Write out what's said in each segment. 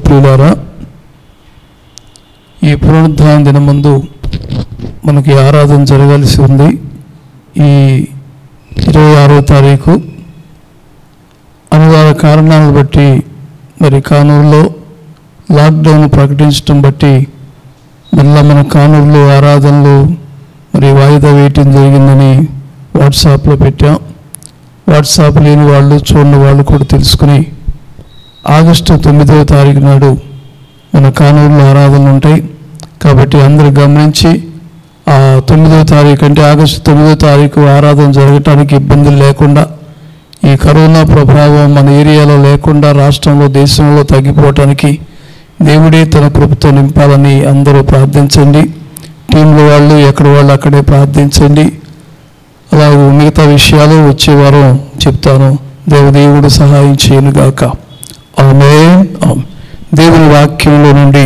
ప్రియులారా ఈ పునరుద్ధాన దినమందు మనకి ఆరాధన జరగాల్సి ఉంది ఈ ఇరవై ఆరో తారీఖు అనువాద కారణాలను బట్టి మరి కానూరులో లాక్డౌన్ ప్రకటించడం బట్టి మళ్ళా మన కానూరులో ఆరాధనలు మరి వాయిదా వేయటం జరిగిందని వాట్సాప్లో పెట్టాం వాట్సాప్ లేని వాళ్ళు చూడని వాళ్ళు కూడా తెలుసుకుని ఆగస్టు తొమ్మిదవ తారీఖు నాడు మన కానూరులో ఆరాధనలు ఉంటాయి కాబట్టి అందరూ గమనించి ఆ తొమ్మిదవ తారీఖు అంటే ఆగస్టు తొమ్మిదవ తారీఖు ఆరాధన జరగటానికి ఇబ్బందులు లేకుండా ఈ కరోనా ప్రభావం మన ఏరియాలో లేకుండా రాష్ట్రంలో దేశంలో తగ్గిపోవటానికి దేవుడే తన కృపతో నింపాలని అందరూ ప్రార్థించండి టీంలో వాళ్ళు ఎక్కడ వాళ్ళు అక్కడే ప్రార్థించండి అలాగే మిగతా విషయాలు వచ్చే వారం చెప్తాను దేవదేవుడు సహాయం చేయనుగాక ఆమె దేవుని వాక్యంలో నుండి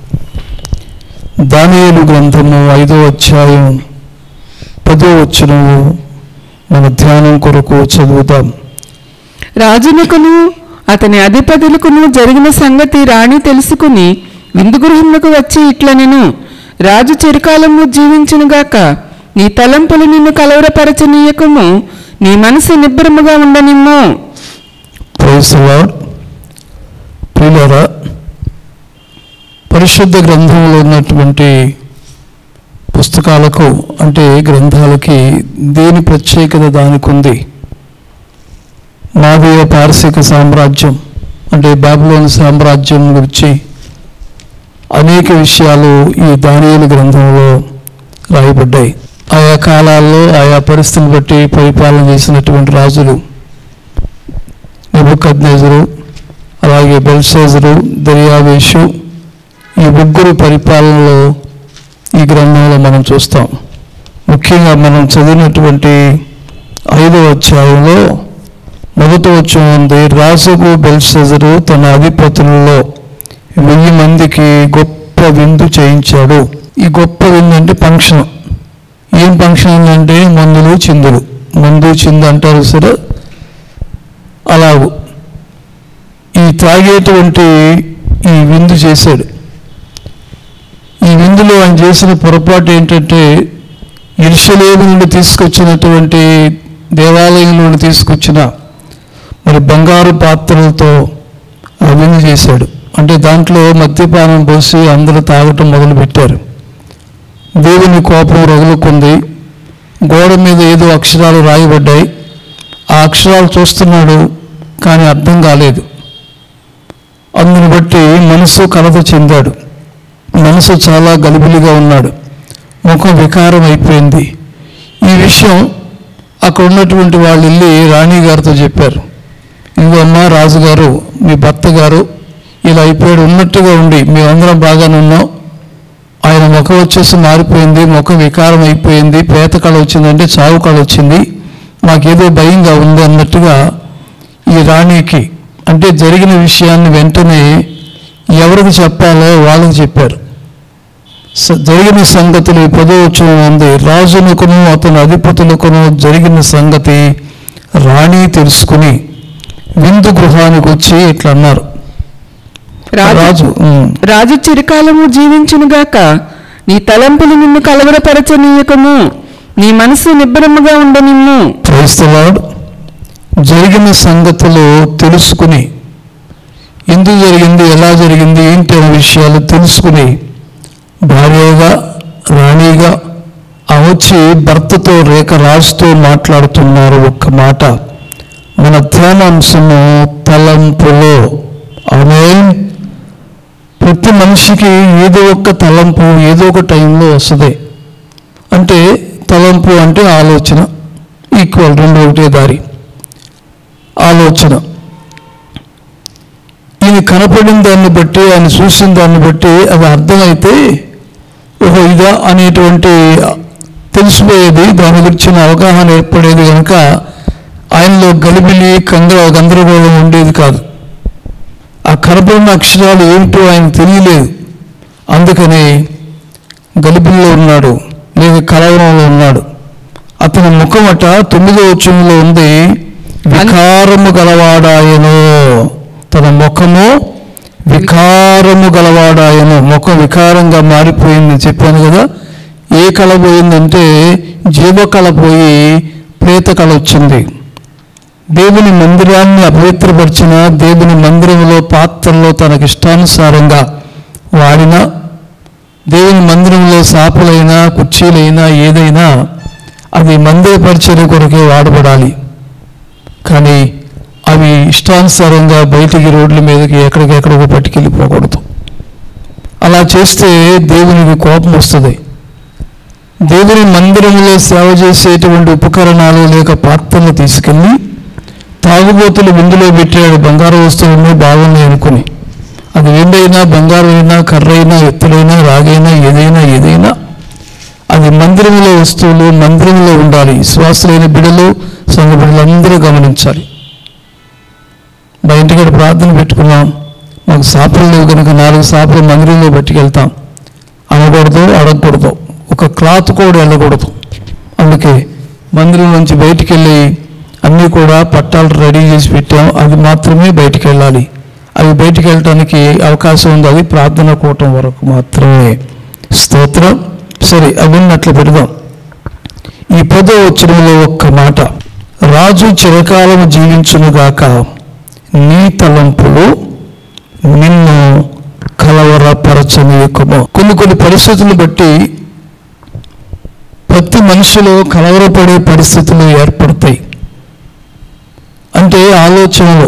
దానియేలు గ్రంథము ఐదో అధ్యాయం పదో వచనము మన ధ్యానం కొరకు చదువుతాం రాజునకును అతని అధిపతులకును జరిగిన సంగతి రాణి తెలుసుకుని విందు గృహములకు వచ్చి ఇట్లనెను రాజు చిరకాలము జీవించునుగాక నీ తలంపులు నిన్ను కలవరపరచనీయకము నీ మనసు నిబ్బరముగా ఉండనిమ్ము ప్రైజ్ లార్డ్ ప్రియులారా పరిశుద్ధ గ్రంథంలో ఉన్నటువంటి పుస్తకాలకు అంటే గ్రంథాలకి దేని ప్రత్యేకత దానికి ఉంది మాదీయ పారసిక సామ్రాజ్యం అంటే బాబులోని సామ్రాజ్యం గురించి అనేక విషయాలు ఈ దానియేలు గ్రంథంలో రాయబడ్డాయి ఆయా కాలాల్లో ఆయా పరిస్థితులు బట్టి పరిపాలన చేసినటువంటి రాజులు నెబుకద్నేజరు అలాగే బెల్షేజరు దర్యావేషు ఈ ముగ్గురు పరిపాలనలో ఈ గ్రంథంలో మనం చూస్తాం ముఖ్యంగా మనం చదివినటువంటి ఐదవ అధ్యాయంలో మొదటి వచ్చం ఉంది రాజుకు బెల్షెజరు తన అధిపతులలో వెయ్యి మందికి గొప్ప విందు చేయించాడు ఈ గొప్ప విందు అంటే ఫంక్షన్ ఏం ఫంక్షన్ అంటే మందులు చిందులు మందు చిందు అంటారు సరే అలాగు ఈ త్రాగేటువంటి ఈ విందు చేశాడు ఈ విందులో ఆయన చేసిన పొరపాటు ఏంటంటే ఇరుషలేము నుండి తీసుకొచ్చినటువంటి దేవాలయం నుండి తీసుకొచ్చిన మరి బంగారు పాత్రలతో ఆ విందు చేశాడు అంటే దాంట్లో మద్యపానం పోసి అందరూ తాగటం మొదలుపెట్టారు దేవుని కోపం రగులుకుంది గోడ మీద ఏదో అక్షరాలు రాయబడ్డాయి ఆ అక్షరాలు చూస్తున్నాడు కానీ అర్థం కాలేదు అందుని బట్టి మనసు కలత చెందాడు మనసు చాలా గలిబిలిగా ఉన్నాడు ముఖం వికారం అయిపోయింది ఈ విషయం అక్కడ ఉన్నటువంటి వాళ్ళు వెళ్ళి రాణి గారితో చెప్పారు ఇదిగో అమ్మా రాజుగారు మీ భర్త గారు ఇలా అయిపోయాడు ఉన్నట్టుగా ఉండి మేమందరం బాగానే ఉన్నాం ఆయన ముఖం వచ్చేసి మారిపోయింది ముఖం వికారం అయిపోయింది పేత కళ వచ్చిందంటే చావు కళ వచ్చింది మాకేదో భయంగా ఉంది అన్నట్టుగా ఈ రాణికి అంటే జరిగిన విషయాన్ని వెంటనే ఎవరికి చెప్పాలో వాళ్ళకి చెప్పారు స- జరిగిన సంగతులు పదవచ్చు ఉంది రాజునకును అతని అధిపతులకును జరిగిన సంగతి రాణి తెలుసుకుని విందు గృహానికి వచ్చి ఇట్లా అన్నారు రాజు రాజు ఉమ్, రాజు చిరకాలము జీవించునుగాక నీ తలంపులు నిన్ను కలవరపరచనీయకము నీ మనసు నిబ్బరముగా ఉండనిమ్ము Praise the Lord. జరిగిన సంగతులు తెలుసుకుని ఎందుకు జరిగింది ఎలా జరిగింది ఏంటి అనే విషయాలు తెలుసుకుని భార్యగా రాణిగా ఆ వచ్చి భర్తతో రేఖ రాజుతో మాట్లాడుతున్నారు ఒక్క మాట మన ధ్యానాంశము తలంపులో ఆమె ప్రతి మనిషికి ఏదో ఒక తలంపు ఏదో ఒక టైంలో వస్తుంది అంటే తలంపు అంటే ఆలోచన ఈక్వల్ రెండు ఒకటే దారి ఆలోచన ఈయన కనపడిన దాన్ని బట్టి ఆయన చూసిన దాన్ని బట్టి అది అర్థమైతే ఓహో ఇదా అనేటువంటి తెలిసిపోయేది దాని గురించిన అవగాహన ఏర్పడేది కనుక ఆయనలో గలిబిలి కంగ గందరగోళం ఉండేది కాదు ఆ కనపడిన అక్షరాలు ఏమిటో ఆయన తెలియలేదు అందుకని గలిబిలిలో ఉన్నాడు లేక కలవరంలో ఉన్నాడు అతని ముఖమట తొమ్మిదో వచ్చంలో ఉంది వికారము గలవాడాయను తన ముఖము వికారము గలవాడాయను ముఖం వికారంగా మారిపోయింది చెప్పాను కదా ఏ కళ పోయిందంటే జీవకళ పోయి ప్రేత కళ వచ్చింది దేవుని మందిరాన్ని అపవిత్రపరిచిన దేవుని మందిరంలో పాత్రల్లో తనకి ఇష్టానుసారంగా వాడిన దేవుని మందిరంలో సాపులైనా కుర్చీలైనా ఏదైనా అది మందిర పరిచయం కొరకే వాడబడాలి కానీ అవి ఇష్టానుసారంగా బయటికి రోడ్ల మీదకి ఎక్కడికెక్కడికో పట్టుకెళ్ళిపోకూడదు అలా చేస్తే దేవునికి కోపం వస్తుంది దేవుని మందిరంలో సేవ చేసేటువంటి ఉపకరణాలు లేక పాత్రలు తీసుకెళ్ళి తాగుబోతులు విందులో పెట్టాడు బంగారు వస్తువులు బాగున్నాయి అనుకుని అది వెండైనా బంగారం అయినా కర్ర అయినా ఎత్తులైనా రాగైనా ఏదైనా ఏదైనా అది మందిరంలో వస్తువులు మందిరంలో ఉండాలి శ్వాసలైన బిడలు సంఘ బిడ్డలందరూ గమనించాలి మా ఇంటికాడ ప్రార్థన పెట్టుకున్నాం మాకు సాపులు లేవు కనుక నాలుగు సాపులు మందిరంలో పట్టుకెళ్తాం అనకూడదు అడగకూడదు ఒక క్లాత్ కూడా వెళ్ళకూడదు అందుకే మందిరం నుంచి బయటికి వెళ్ళి అన్నీ కూడా పట్టాలు రెడీ చేసి పెట్టాం అది మాత్రమే బయటికి వెళ్ళాలి అవి బయటికి వెళ్ళటానికి అవకాశం ఉంది అది ప్రార్థన కూటం వరకు మాత్రమే స్తోత్రం సరే అవన్నీ అట్లా పెడదాం ఈ పదో వచ్చినలో ఒక్క మాట రాజు చిరకాలము జీవించునుగాక నీ తలంపులు నిన్ను కలవరపరచనీయకము కొన్ని కొన్ని పరిస్థితులు బట్టి ప్రతి మనిషిలో కలవరపడే పరిస్థితులు ఏర్పడతాయి అంటే ఆలోచనలు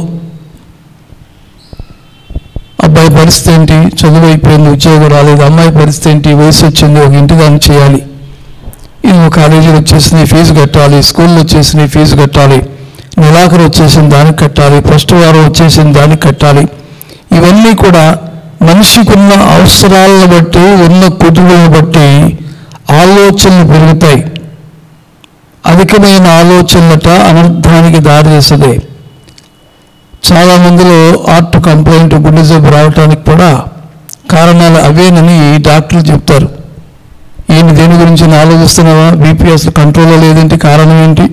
అబ్బాయి పరిస్థితి ఏంటి చదువు అయిపోయింది ఉద్యోగం రాలేదు అమ్మాయి పరిస్థితి ఏంటి వయసు వచ్చింది ఒక ఇంటి దాన్ని చేయాలి ఇది కాలేజీలో వచ్చేసింది ఫీజు కట్టాలి స్కూల్లో వచ్చేసింది ఫీజు కట్టాలి నెలాఖరు వచ్చేసింది దానికి కట్టాలి ఫస్ట్ వారం వచ్చేసింది దానికి కట్టాలి ఇవన్నీ కూడా మనిషికి ఉన్న అవసరాలను బట్టి ఉన్న కుదురులను బట్టి ఆలోచనలు పెరుగుతాయి అధికమైన ఆలోచనలట అనర్థానికి దారి తీస్తుంది చాలా మందిలో హార్ట్ కంప్లైంట్ గుండె జబ్బు రావడానికి కూడా కారణాలు అవేనని డాక్టర్లు చెప్తారు ఏంటి దేని గురించి నేను ఆలోచిస్తున్నావా బీపీ అసలు కంట్రోల్లో లేదేంటి కారణం ఏంటి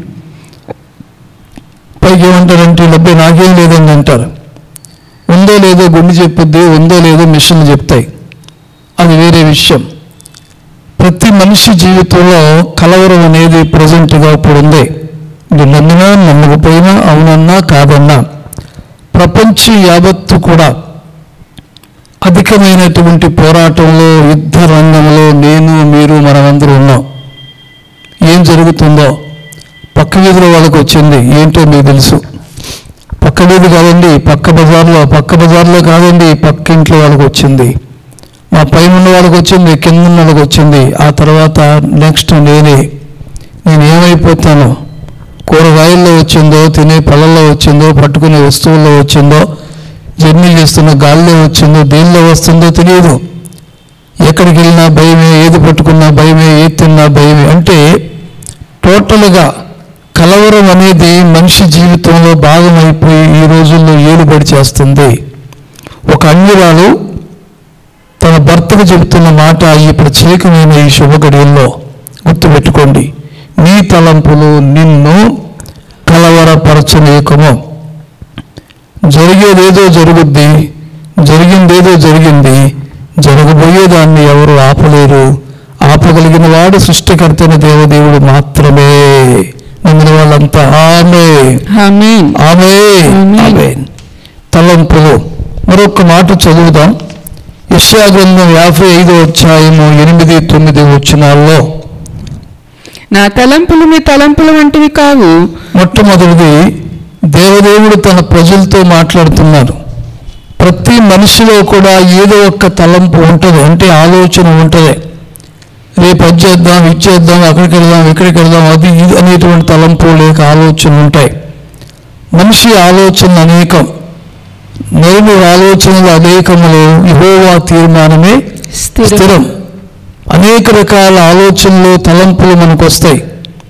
పైకి ఏమంటారంటే డబ్బే నాకేం లేదని అంటారు ఉందో లేదో గుండె చెప్పుద్ది ఉందో లేదో మిషన్లు చెప్తాయి అది వేరే విషయం ప్రతి మనిషి జీవితంలో కలవరం అనేది ప్రజెంట్గా ఇప్పుడు ఉంది ఇది నమ్మినా నమ్మకపోయినా అవునన్నా కాదన్నా ప్రపంచం యావత్తు కూడా అధికమైనటువంటి పోరాటంలో యుద్ధ రంగంలో నేను మీరు మనమందరూ ఉన్నాం ఏం జరుగుతుందో పక్క వీధిలో వాళ్ళకి వచ్చింది ఏంటో మీకు తెలుసు పక్క వీధి కాదండి పక్క బజార్లో పక్క బజార్లో కాదండి పక్క ఇంట్లో వాళ్ళకి వచ్చింది మా పైన ఉన్న వాళ్ళకి వచ్చింది కింద ఉన్న వాళ్ళకి వచ్చింది ఆ తర్వాత నెక్స్ట్ నేనే నేను ఏమైపోతాను కూరగాయల్లో వచ్చిందో తినే పళ్ళల్లో వచ్చిందో పట్టుకునే వస్తువుల్లో వచ్చిందో జర్నీ చేస్తున్న గాల్లో వచ్చిందో దేనిలో వస్తుందో తెలియదు ఎక్కడికి వెళ్ళినా భయమే ఏది పట్టుకున్నా భయమే ఏది తిన్నా భయమే అంటే టోటల్గా కలవరం అనేది మనిషి జీవితంలో భాగమైపోయి ఈ రోజుల్లో ఏలుబడి చేస్తుంది ఒక అన్యురాలు తన భర్తకు చెబుతున్న మాట ఈ ప్రత్యేకమైన ఈ శుభగడియల్లో గుర్తుపెట్టుకోండి నీ తలంపులు నిన్ను కలవరపరచనీయకము జరిగేదేదో జరుగుద్ది జరిగిందేదో జరిగింది జరగబోయేదాన్ని ఎవరు ఆపలేరు ఆపగలిగిన వాడు సృష్టికర్తైన దేవదేవుడు మాత్రమే నమ్మిన వాళ్ళంతా ఆమె ఆమేన్ ఆమె ఆమేన్. ఆమె తలంపులు మరొక మాట చదువుదాం యెషయా గ్రంథం యాభై ఐదో అధ్యాయము ఎనిమిది తొమ్మిది వచ్చినాల్లో నా తలంపులు మీ తలంపుల వంటివి కావు మొట్టమొదటిది దేవదేవుడు తన ప్రజలతో మాట్లాడుతున్నారు ప్రతి మనిషిలో కూడా ఏదో ఒక్క తలంపు ఉంటుంది అంటే ఆలోచన ఉంటుంది రేపు అది చేద్దాం ఇది చేద్దాం అక్కడికి వెళ్దాం ఇక్కడికి వెళ్దాం అది ఇది అనేటువంటి తలంపు లేక ఆలోచన ఉంటాయి మనిషి ఆలోచన అనేకం నలుగురు ఆలోచనలు అనేకములు యెహోవా తీర్మానమే స్థిరం స్థిరం అనేక రకాల ఆలోచనలు తలంపులు మనకు వస్తాయి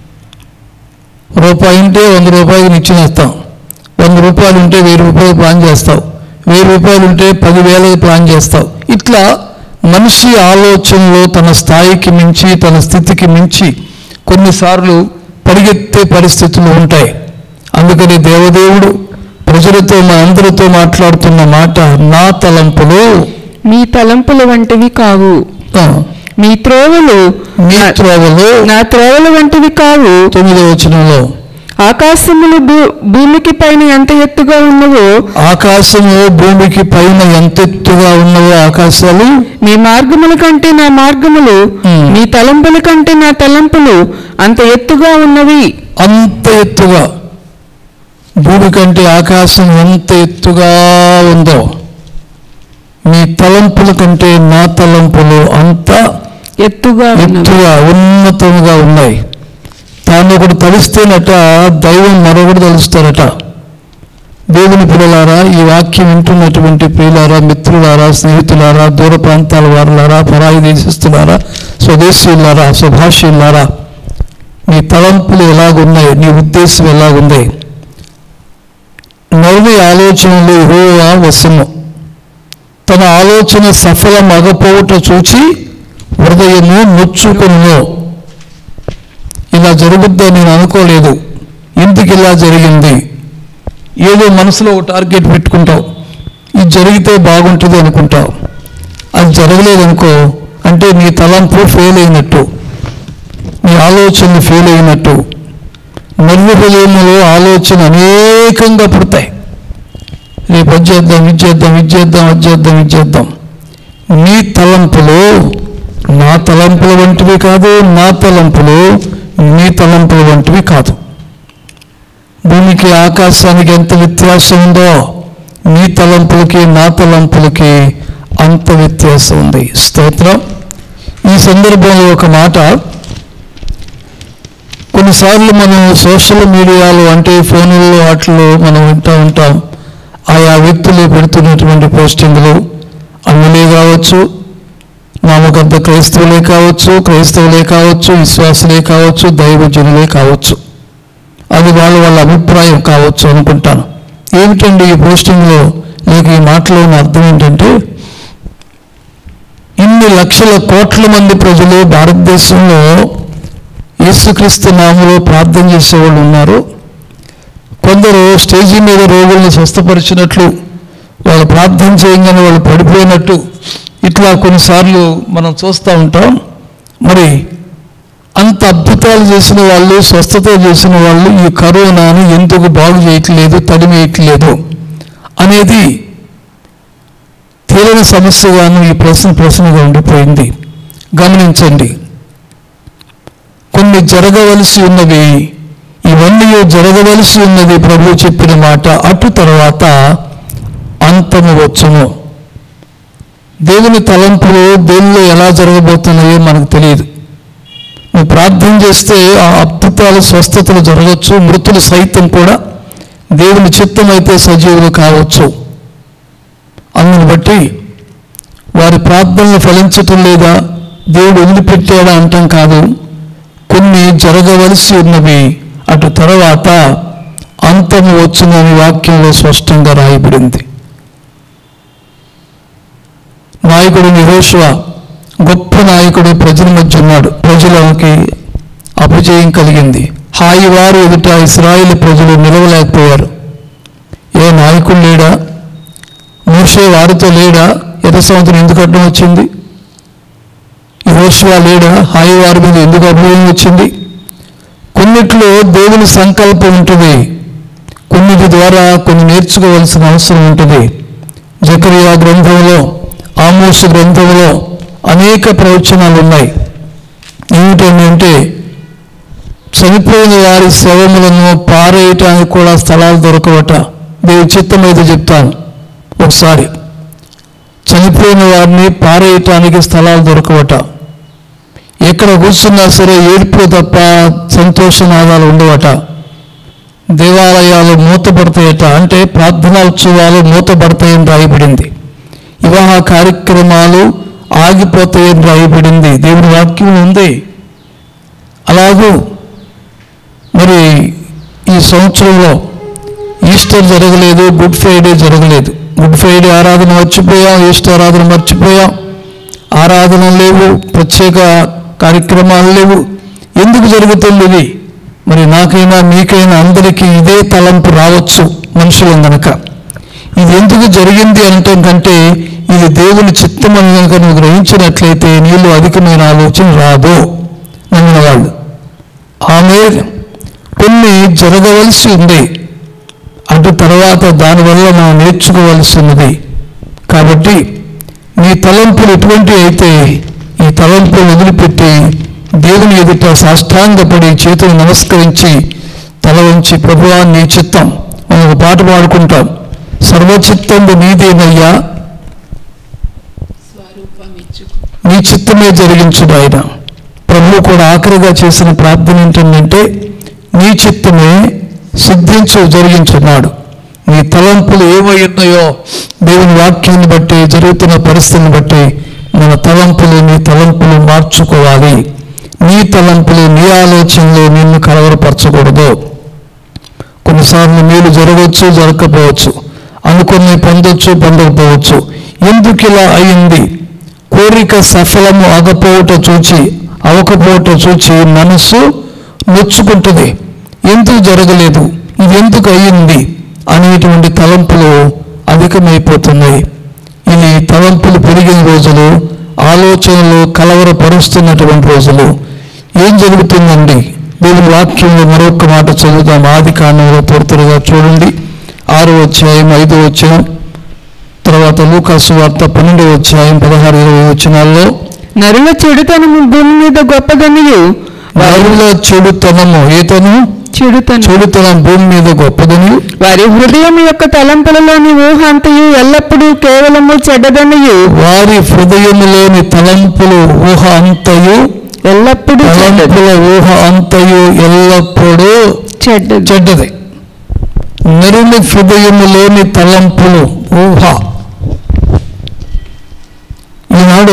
రూపాయి ఉంటే వంద రూపాయలు ఇచ్చినేస్తాం వంద రూపాయలు ఉంటే వెయ్యి రూపాయలు ప్లాన్ చేస్తావు వెయ్యి రూపాయలు ఉంటే పదివేలకు ప్లాన్ చేస్తావు ఇట్లా మనిషి ఆలోచనలో తన స్థాయికి మించి తన స్థితికి మించి కొన్నిసార్లు పరిగెత్తే పరిస్థితులు ఉంటాయి అందుకని దేవదేవుడు ప్రజలతో మా అందరితో మాట్లాడుతున్న మాట నా తలంపులు మీ తలంపుల వంటివి కావు ఆ, మీ త్రోవలు మీ నా- త్రోవలు నా త్రోవల వంటివి కావు తొమ్మిదో వచనంలో ఆకాశములు భూ- భూమికి పైన ఎంత ఎత్తుగా ఉన్నవో ఆకాశము భూమికి పైన ఎంత ఎత్తుగా ఉన్నవో ఆకాశాలు మీ మార్గముల కంటే నా మార్గములు Hmm. మీ తలంపుల కంటే నా తలంపులు అంత ఎత్తుగా ఉన్నవి అంత ఎత్తుగా భూమి కంటే ఆకాశం ఎంత ఎత్తుగా ఉందో మీ తలంపుల కంటే నా తలంపులు అంత ఎత్తుగా ఉన్నవి ఎత్తుగా ఉన్నతముగా ఉన్నాయి తాను ఒకడు తలుస్తేనట దైవం మరొకడు తలుస్తారట దేవుని పిల్లలారా ఈ వాక్యం వింటున్నటువంటి ప్రియులారా మిత్రులారా స్నేహితులారా దూర ప్రాంతాల వారులారా పరాయి దేశస్తులారా స్వదేశీయులారా స్వభాషీయులారా నీ తలంపులు ఎలాగున్నాయి నీ ఉద్దేశం ఎలాగుంది నరుని ఆలోచనలు యెహోవా వశము తన ఆలోచన సఫలం అగపోవుట చూచి హృదయము నొచ్చుకును ఇలా జరుగుద్దని నేను అనుకోలేదు ఎందుకు ఇలా జరిగింది ఏదో మనసులో ఒక టార్గెట్ పెట్టుకుంటావు ఇది జరిగితే బాగుంటుంది అనుకుంటావు అది జరగలేదనుకో అంటే నీ తలంపు ఫెయిల్ అయినట్టు నీ ఆలోచనలు ఫెయిల్ అయినట్టు నవ్వు హృదయములో ఆలోచన అనేకంగా పుడతాయి రేపు అది చేద్దాం ఇది చేద్దాం ఇది చేద్దాం అది చేద్దాం ఇది చేద్దాం నీ తలంపులు నా తలంపుల వంటివి కాదు నా తలంపులు నీ తలంపుల వంటివి కాదు భూమికి ఆకాశానికి ఎంత వ్యత్యాసం ఉందో నీ తలంపులకి నా తలంపులకి అంత వ్యత్యాసం ఉంది స్తోత్రం ఈ సందర్భంలో ఒక మాట కొన్నిసార్లు మనం సోషల్ మీడియాలో అంటే ఫోన్లలో వాటిలో మనం వింటూ ఉంటాం ఆయా వ్యక్తులు పెడుతున్నటువంటి పోస్టింగ్లు అన్నులే కావచ్చు నామకర్త క్రైస్తవులే కావచ్చు క్రైస్తవులే కావచ్చు విశ్వాసులే కావచ్చు దైవజనులే కావచ్చు అది వాళ్ళ వాళ్ళ అభిప్రాయం కావచ్చు అనుకుంటాను ఏమిటండి ఈ పోస్టింగ్లో లేక ఈ మాటలో ఉన్న అర్థం ఏంటంటే ఇన్ని లక్షల కోట్ల మంది ప్రజలు భారతదేశంలో యేసుక్రీస్తు నామలో ప్రార్థన చేసేవాళ్ళు ఉన్నారు కొందరు స్టేజీ మీద రోగుల్ని స్వస్థపరిచినట్లు వాళ్ళు ప్రార్థన చేయగానే వాళ్ళు పడిపోయినట్టు ఇట్లా కొన్నిసార్లు మనం చూస్తూ ఉంటాం మరి అంత అద్భుతాలు చేసిన వాళ్ళు స్వస్థత చేసిన వాళ్ళు ఈ కరోనాను ఎందుకు బాగు చేయట్లేదు తడిమేయట్లేదు అనేది తీరని సమస్యగాను ఈ ప్రశ్న ప్రశ్నగా ఉండిపోయింది గమనించండి కొన్ని జరగవలసి ఉన్నవి ఇవన్నీ జరగవలసి ఉన్నది ప్రభు చెప్పిన మాట అటు తర్వాత అంతము వచ్చును దేవుని తలంపులు దేవుల్లో ఎలా జరగబోతున్నాయో మనకు తెలియదు నువ్వు ప్రార్థన చేస్తే ఆ అద్భుతాలు స్వస్థతలు జరగచ్చు మృతులు సైతం కూడా దేవుని చిత్తం అయితే సజీవులు కావచ్చు అందుని బట్టి వారి ప్రార్థనలు ఫలించటం లేదా దేవుడు వదిలిపెట్టాడా అంటాం కాదు కొన్ని జరగవలసి ఉన్నవి అటు తర్వాత అంతము వచ్చునని వాక్యంలో స్పష్టంగా రాయబడింది నాయకుడు నిరోషువ గొప్ప నాయకుడు ప్రజల మధ్య ఉన్నాడు ప్రజలకి అపజయం కలిగింది హాయి వారు ఎదుట ఇస్రాయేల్ ప్రజలు నిలవలేకపోయారు ఏ నాయకుడు లేడా మోషే వారితో లేడా ఎర్ర సంవత్సరం ఎందుకు అడ్డం వచ్చింది యెహోషువ లేడా హాయి వారి మీద ఎందుకు అభియోగం వచ్చింది కొన్నిట్లో దేవుని సంకల్పం ఉంటుంది కొన్నిటి ద్వారా కొన్ని నేర్చుకోవాల్సిన అవసరం ఉంటుంది జకరియా గ్రంథంలో ఆమోసు గ్రంథంలో అనేక ప్రవచనాలు ఉన్నాయి ఏమిటంటే చనిపోయిన వారి శవములను పారేయటానికి కూడా స్థలాలు దొరకవట దేవు చిత్తం అయితే చెప్తాను ఒకసారి చనిపోయిన వారిని పారేయటానికి స్థలాలు దొరకవట ఎక్కడ కూర్చున్నా సరే ఏడుపు తప్ప సంతోషనాదాలు ఉండవట దేవాలయాలు మూతపడతాయట అంటే ప్రార్థనా ఉత్సవాలు మూతపడతాయని రాయబడింది వివాహ కార్యక్రమాలు ఆగిపోతాయని రాయబడింది దేవుని వాక్యం ఉంది అలాగూ మరి ఈ సంవత్సరంలో ఈస్టర్ జరగలేదు గుడ్ ఫ్రైడే జరగలేదు గుడ్ ఫ్రైడే ఆరాధన మర్చిపోయాం ఈస్టర్ ఆరాధన మర్చిపోయాం ఆరాధన లేవు ప్రత్యేక కార్యక్రమాలు లేవు ఎందుకు జరుగుతుంది ఇది మరి నాకైనా మీకైనా అందరికీ ఇదే తలంపు రావచ్చు మనుషులం గనక ఇది ఎందుకు జరిగింది అనటం కంటే ఇది దేవుని చిత్తం అని కనుక నువ్వు గ్రహించినట్లయితే నీళ్ళు అధికమైన ఆలోచన రాదు నమ్మిన వాళ్ళు ఆమె కొన్ని జరగవలసి ఉంది అటు తర్వాత దానివల్ల మనం నేర్చుకోవలసినది కాబట్టి నీ తలంపులు ఎటువంటి అయితే ఈ తలంపులు వదిలిపెట్టి దేవుని ఎదుట సాష్టాంగపడి చేతులు నమస్కరించి తల ఉంచి ప్రభువా నీ చిత్తం మనం ఒక పాట పాడుకుంటాం సర్వచిత్తంబు నీదేనయ్యా నీ చిత్తమే జరిగించుడు ఆయన ప్రభు కూడా ఆఖరిగా చేసిన ప్రార్థన ఏంటంటే నీ చిత్తమే సిద్ధించు జరిగించున్నాడు నీ తలంపులు ఏమై ఉన్నాయో దేవుని వాక్యాన్ని బట్టి జరుగుతున్న పరిస్థితిని బట్టి మన తలంపులు నీ తలంపులు మార్చుకోవాలి నీ తలంపులు నీ ఆలోచనలు నిన్ను కలవరపరచకూడదు కొన్నిసార్లు మేలు జరగవచ్చు జరగకపోవచ్చు అనుకుని పొందొచ్చు పొందకపోవచ్చు ఎందుకు ఇలా అయింది కోరిక సఫలము అగపోవట చూచి అవకపోవట చూచి మనస్సు నొచ్చుకుంటుంది ఎందుకు జరగలేదు ఇది ఎందుకు అయ్యింది అనేటువంటి తలంపులు అధికమైపోతున్నాయి ఇది తలంపులు పెరిగిన రోజులు ఆలోచనలు కలవరపరుస్తున్నటువంటి రోజులు ఏం జరుగుతుందండి దేవుని వాక్యంలో మరొక మాట చదువుతాం ఆది కాండంలో పూర్తిగా చూడండి ఆరో అధ్యాయం ఐదో అధ్యాయం తర్వాత లూకాసు వార్త పన్నెండో అధ్యాయం పదహారు ఇరవై వచనాల్లో నరుల చెడుతనము భూమి మీద గొప్పదనియు నరుల చెడుతనము ఏతను చెడుతనం చెడుతనం భూమి మీద గొప్పదని వారి హృదయం యొక్క తలంపులలోని ఊహ అంతయు ఎల్లప్పుడూ కేవలము చెడ్డదనియు వారి హృదయములోని తలంపులు ఊహ అంతయు ఎల్లప్పుడూ చెడ్డది తలంపుల ఊహ అంతయు ఎల్లప్పుడూ చెడ్డది చెడ్డది నరుని హృదయములోని తలంపులు ఊహ ఈనాడు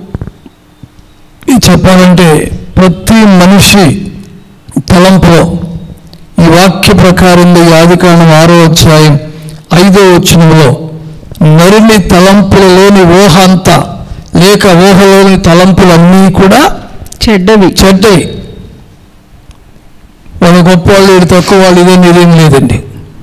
ఈ చెప్పాలంటే ప్రతి మనిషి తలంపులో ఈ వాక్య ప్రకారంగా ఈ ఆదికాండం ఆరో అధ్యాయం ఐదో వచనంలో నరుని తలంపులలోని ఊహ అంతా లేక ఊహలోని తలంపులన్నీ కూడా చెడ్డవి చెడ్డవి వాళ్ళు గొప్ప వాళ్ళు వీడు తక్కువ వాళ్ళు ఇదేం ఇదేం లేదండి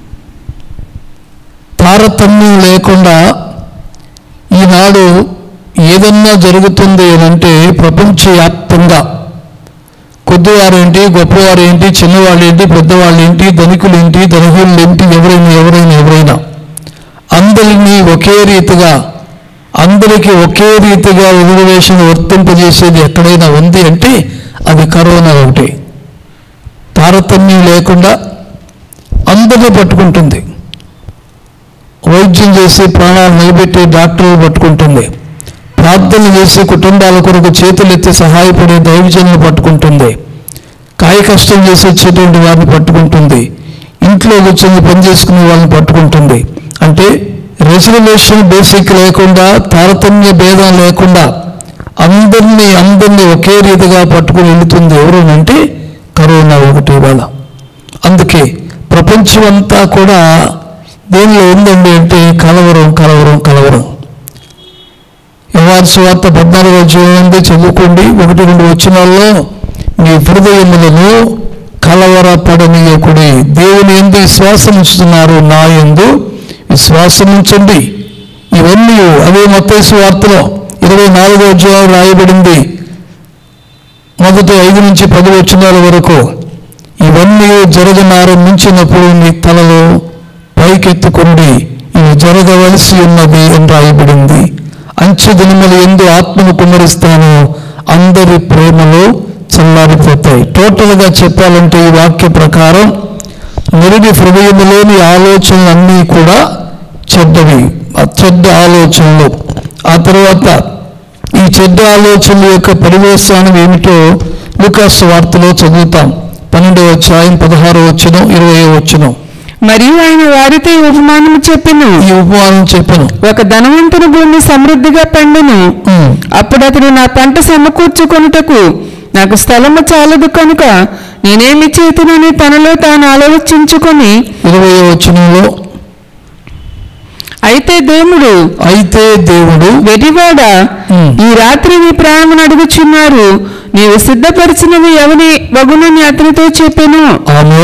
తారతమ్యం లేకుండా ఈనాడు ఏదన్నా జరుగుతుంది అంటే ప్రపంచవ్యాప్తంగా కొద్దివారేంటి గొప్పవారేంటి చిన్నవాళ్ళేంటి పెద్దవాళ్ళేంటి ధనికులేంటి ధనహీనులేంటి ఎవరైనా ఎవరైనా ఎవరైనా అందరినీ ఒకే రీతిగా అందరికీ ఒకే రీతిగా రిజర్వేషన్ వర్తింపజేసేది ఎక్కడైనా ఉంది అంటే అది కరోనా ఒకటి తారతమ్యం లేకుండా అందరినీ పట్టుకుంటుంది వైద్యం చేసి ప్రాణాలు నిలబెట్టి డాక్టర్లు పట్టుకుంటుంది ప్రార్థన చేసి కుటుంబాల కొరకు చేతులెత్తి సహాయపడే దైవజనులు పట్టుకుంటుంది కాయ కష్టం చేసి వచ్చేటువంటి వారిని పట్టుకుంటుంది ఇంట్లో కూర్చొని పని చేసుకునే వాళ్ళని పట్టుకుంటుంది అంటే రిజర్వేషన్ బేసిక్ లేకుండా తారతమ్య భేదం లేకుండా అందరినీ అందరినీ ఒకే రీతిగా పట్టుకుని వెళుతుంది ఎవరు అంటే కరోనా ఒకటి ఇవాళ అందుకే ప్రపంచం అంతా కూడా దేనిలో ఉందండి అంటే కలవరం కలవరం కలవరం యవారి సువార్త పద్నాలుగు అధ్యాయం ఉంది చదువుకోండి ఒకటి రెండు వచనాల్లో మీ హృదయములను కలవరపడనీయకుడి దేవుని ఎందు విశ్వాసం ఉంచుతున్నారు నా ఎందు విశ్వాసం ఉంచండి ఇవన్నీ అదే మత్తేసు వార్తలో ఇరవై నాలుగో అధ్యాయం రాయబడింది మొదటి ఐదు నుంచి పది వచనాల వరకు ఇవన్నీ జరగనారంభించినప్పుడు మీ తలలో పైకెత్తుకుండి ఇవి జరగవలసి ఉన్నది అని రాయబడింది అంచె దినములు ఎందు ఆత్మను కుమ్మరిస్తాను అందరి ప్రేమలో చల్లారిపోతాయి టోటల్గా చెప్పాలంటే ఈ వాక్య ప్రకారం నిరుడి హృదయములోని ఆలోచనలన్నీ కూడా చెడ్డవి ఆ చెడ్డ ఆలోచనలు ఆ తర్వాత ఈ చెడ్డ ఆలోచనల యొక్క పరివేశానం ఏమిటో లూకాసు వార్తలో చదువుతాం పన్నెండవ అధ్యాయం పదహారో వచ్చనం ఇరవై వచ్చనం మరియు ఆయన వారితో ఈ ఉపమానము చెప్పిను ఈ ఉపమానం చెప్పను ఒక ధనవంతుని భూమి సమృద్ధిగా పండును ఉమ్. అప్పుడు అతడు నా పంట సమకూర్చుకొనుటకు నాకు స్థలము చాలదు కనుక నేనేమి చేతునని తనలో తాను ఆలోచించుకొని ఇరవై వచనంలో అయితే దేవుడు అయితే దేవుడు వెరివాడా ఉమ్. ఈ రాత్రి నీ ప్రాణమును అడుగుచున్నారు నీవు సిద్ధపరిచినవి ఎవని వగునని అతనితో చెప్పాను ఆమె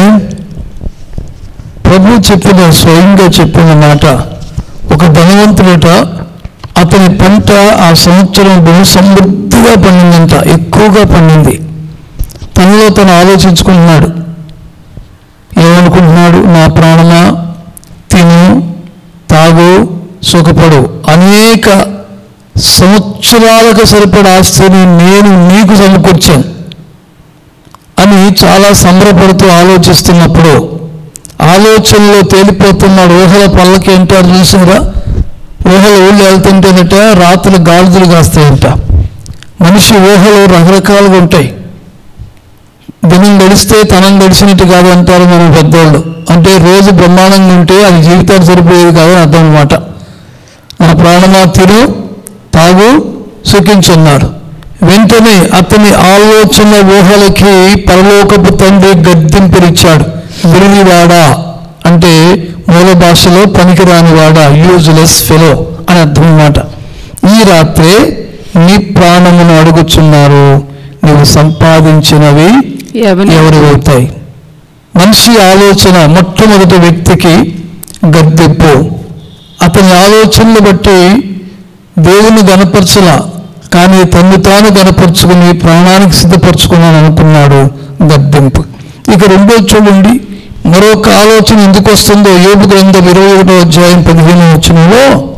ప్రభు చెప్పిన స్వయంగా చెప్పిన మాట ఒక ధనవంతుడట అతని పంట ఆ సంవత్సరం బహు సమృద్ధిగా పండిందంట ఎక్కువగా పండింది తనలో తను ఆలోచించుకుంటున్నాడు ఏమనుకుంటున్నాడు నా ప్రాణమా తిను తాగు సుఖపడు అనేక సంవత్సరాలకు సరిపడ ఆస్తిని నేను నీకు సమకూర్చాను అని చాలా సంబరపడుతూ ఆలోచిస్తున్నప్పుడు ఆలోచనలో తేలిపోతున్నాడు ఊహల పళ్ళకి అంటారు చూసారా ఊహల ఊళ్ళు వెళ్తుంటేనట రాత్రులు గాడిదలు కాస్తాయంట మనిషి ఊహలు రకరకాలుగా ఉంటాయి దినం గడిస్తే తనం గడిచినట్టు కాదు అంటారు మన పెద్దోళ్ళు అంటే రోజు బ్రహ్మాండంగా ఉంటే అది జీవితానికి సరిపోయేది కాదని అర్థం అనమాట నా ప్రాణమా తిరు తాగు సుఖించున్నాడు వెంటనే అతని ఆలోచన ఊహలకి పరలోకపు తండ్రి గద్దెంపునిచ్చాడు విరివివాడా అంటే మూల భాషలో పనికిరానివాడా యూజ్లెస్ ఫెలో అని అర్థం అన్నమాట ఈ రాత్రే నీ ప్రాణమును అడుగుచున్నారు నువ్వు సంపాదించినవి ఎవని ఎవరు అవుతాయి మనిషి ఆలోచన మొట్టమొదటి వ్యక్తికి గద్దెప్పు అతని ఆలోచనలు బట్టి దేవుని గనపరచల కానీ తన్ను తాను గనపరుచుకుని ప్రాణానికి సిద్ధపరచుకున్నాను అనుకున్నాడు గద్దెంపు ఇక రెండో చూడండి మరొక ఆలోచన ఎందుకు వస్తుందో యోగు గ్రంథం ఇరవై ఒకటో అధ్యాయం పదిహేను వచ్చినలో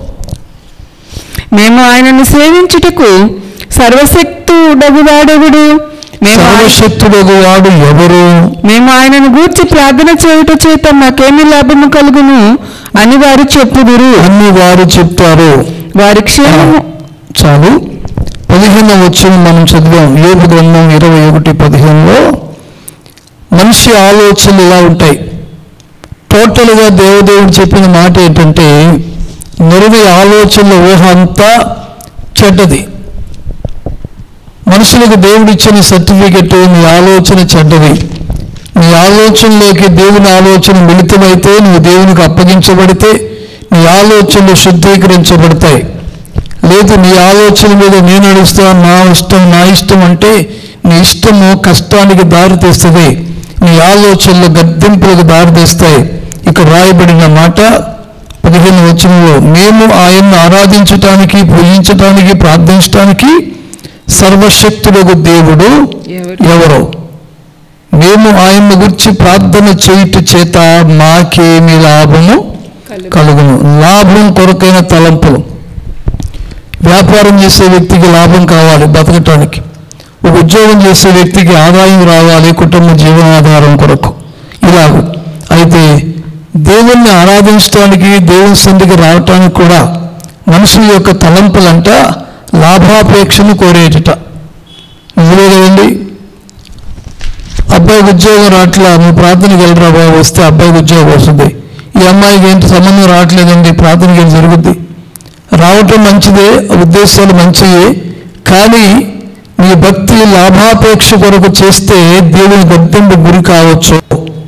మేము ఆయనను సేవించుటకు సర్వశక్తుడగు వాడెవడు మేము ఆయన- సర్వశక్తుడు వాడు ఎవరు మేము ఆయనను గూర్చి ప్రార్థన చేయుట చేత మాకేమి లాభము కలుగును అని వారు చెప్పుదురు అన్ని వారు చెప్తారు వారి క్షేమము చాలు పదిహేను వచ్చిన మనం చదివాం యోగు గ్రంథం ఇరవై ఒకటి పదిహేనులో మనిషి ఆలోచనలు ఇలా ఉంటాయి టోటల్గా దేవదేవుడు చెప్పిన మాట ఏంటంటే నిరవి ఆలోచనల ఊహ అంతా చెడ్డది మనుషులకు దేవుడు ఇచ్చిన సర్టిఫికెట్ నీ ఆలోచన చెడ్డది నీ ఆలోచనలోకి దేవుని ఆలోచన మిళితమైతే నువ్వు దేవునికి అప్పగించబడితే నీ ఆలోచనలు శుద్ధీకరించబడతాయి లేదు నీ ఆలోచన మీద నేను నడుస్తాను నా ఇష్టం నా ఇష్టం అంటే నీ ఇష్టము కష్టానికి దారి తీస్తుంది నీ ఆలోచనలు గద్దెంపులకు దారి తీస్తాయి ఇక్కడ రాయబడిన మాట పదిహేను వచనంలో మేము ఆయన్ను ఆరాధించటానికి పూజించటానికి ప్రార్థించటానికి సర్వశక్తుడకు దేవుడు ఎవరు? ఎవరో మేము ఆయన్ను గురించి ప్రార్థన చేయుట చేత మాకేమి లాభము కలుగును లాభం కొరకైన తలంపులు వ్యాపారం చేసే వ్యక్తికి లాభం కావాలి బతకటానికి ఒక ఉద్యోగం చేసే వ్యక్తికి ఆదాయం రావాలి కుటుంబ జీవనాధారం కొరకు ఇలాగ అయితే దేవుణ్ణి ఆరాధించడానికి దేవుని సంధికి రావటానికి కూడా మనుషుల యొక్క తలంపులంట లాభాపేక్షను కోరేటట నిజమే కదండి అబ్బాయికి ఉద్యోగం రావట్లా నువ్వు ప్రార్థనకి వెళ్ళరా బాబు వస్తే అబ్బాయికి ఉద్యోగం వస్తుంది ఈ అమ్మాయికి ఏంటి సంబంధం రావట్లేదండి ప్రార్థనకి వెళ్ళి జరుగుద్ది రావటం మంచిదే ఉద్దేశాలు మంచివే కానీ నీ భక్తి లాభాపేక్ష కొరకు చేస్తే దేవుని గద్దెంపు గురి కావచ్చు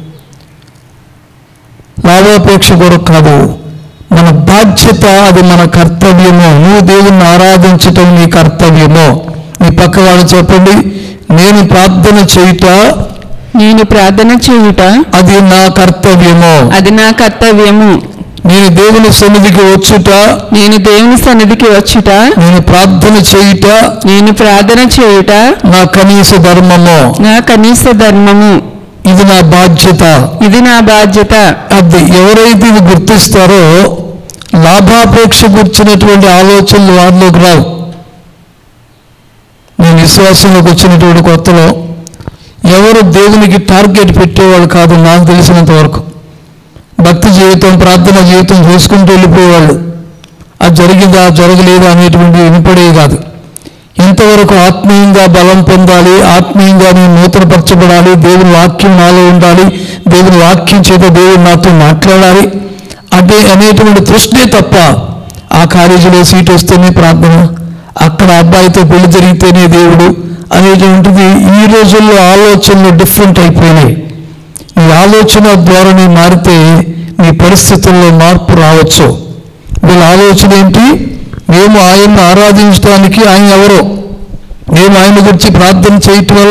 లాభాపేక్ష కొరకు కాదు మన బాధ్యత అది మన కర్తవ్యము నువ్వు దేవుణ్ణి ఆరాధించటం నీ కర్తవ్యము నీ పక్క వాళ్ళు చెప్పండి నేను ప్రార్థన చేయుట నేను ప్రార్థన చేయుట అది నా కర్తవ్యము అది నా కర్తవ్యము నేను దేవుని సన్నిధికి వచ్చుట నేను దేవుని సన్నిధికి వచ్చుట నేను ప్రార్థన చేయుట నేను ప్రార్థన చేయుట నా కనీస ధర్మము నా కనీస ధర్మము ఇది నా బాధ్యత ఇది నా బాధ్యత అది ఎవరైతే ఇది గుర్తిస్తారో లాభాపేక్ష గుర్చినటువంటి ఆలోచనలు వారిలోకి రావు నేను విశ్వాసంలోకి వచ్చినటువంటి కొత్తలో ఎవరు దేవునికి టార్గెట్ పెట్టేవాళ్ళు కాదు నాకు తెలిసినంత వరకు భక్తి జీవితం ప్రార్థన జీవితం చేసుకుంటూ వెళ్ళిపోయేవాళ్ళు అది జరిగిందా జరగలేదా అనేటువంటి వినపడేవి కాదు ఎంతవరకు ఆత్మీయంగా బలం పొందాలి ఆత్మీయంగా నేను నూతనపరచబడాలి దేవుని వాక్యం నాలో ఉండాలి దేవుని వాక్యం చేత దేవుడు నాతో మాట్లాడాలి అంటే అనేటువంటి తృష్టే తప్ప ఆ కాలేజీలో సీట్ వస్తేనే ప్రార్థన అక్కడ అబ్బాయితో పెళ్లి జరిగితేనే దేవుడు అనేటువంటిది ఈ రోజుల్లో ఆలోచనలు డిఫరెంట్ అయిపోయినాయి నీ ఆలోచన ధోరణి మారితే నీ పరిస్థితుల్లో మార్పు రావచ్చు వీళ్ళ ఆలోచన ఏంటి మేము ఆయన్ని ఆరాధించడానికి ఆయన ఎవరో మేము ఆయన గురించి ప్రార్థన చేయటం వల్ల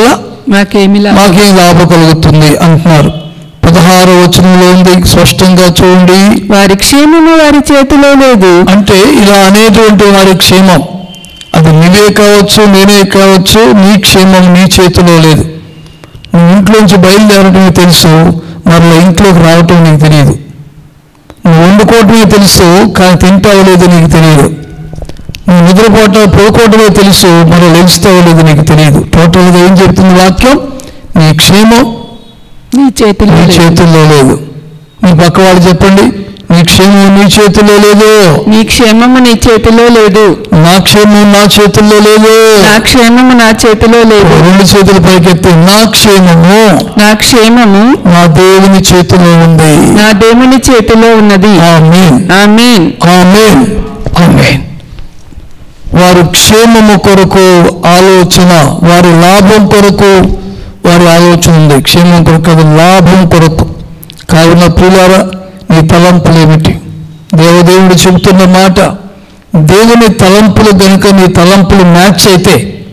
మాకేమి లాభం మాకేం లాభం కలుగుతుంది అంటున్నారు పదహారు వచనంలో ఉంది స్పష్టంగా చూడండి వారి క్షేమము వారి చేతిలో లేదు అంటే ఇలా అనేటువంటి వారి క్షేమం అది నీవే కావచ్చు నేనే కావచ్చు నీ క్షేమం నీ చేతిలో లేదు నువ్వు ఇంట్లోంచి బయలుదేరటమే తెలుసు మరలా ఇంట్లోకి రావటం నీకు తెలియదు నువ్వు వండుకోవటమే తెలుసు కానీ తింటావో లేదో నీకు తెలియదు నువ్వు నిద్రపోవటం పడుకోవటమే తెలుసు మరో లెగుస్తావో లేదో నీకు తెలియదు టోటల్గా ఏం చెప్తుంది వాక్యం నీ క్షేమం నీ చేతిలో నీ లేదు. చేతుల్లో లేదు మీ పక్క వాళ్ళు చెప్పండి నీ క్షేమం నీ చేతుల్లో లేదు నీ క్షేమము నీ చేతిలో లేదు నా క్షేమం నా చేతుల్లో లేదు నా క్షేమము నా చేతిలో లేదు రెండు చేతులు పైకెత్తి నా క్షేమము నా క్షేమము నా దేవుని చేతిలో ఉంది నా దేవుని చేతిలో ఉన్నది ఆమేన్ ఆమేన్ ఆమేన్ ఆమేన్ వారు క్షేమము కొరకు ఆలోచన వారి లాభం కొరకు వారి ఆలోచన ఉంది క్షేమం కొరకు అది లాభం కొరకు కావున ప్రియులారా నీ తలంపులు ఏమిటి దేవదేవుడు చెబుతున్న మాట దేవుని తలంపులు కనుక నీ తలంపులు మ్యాచ్ అయితే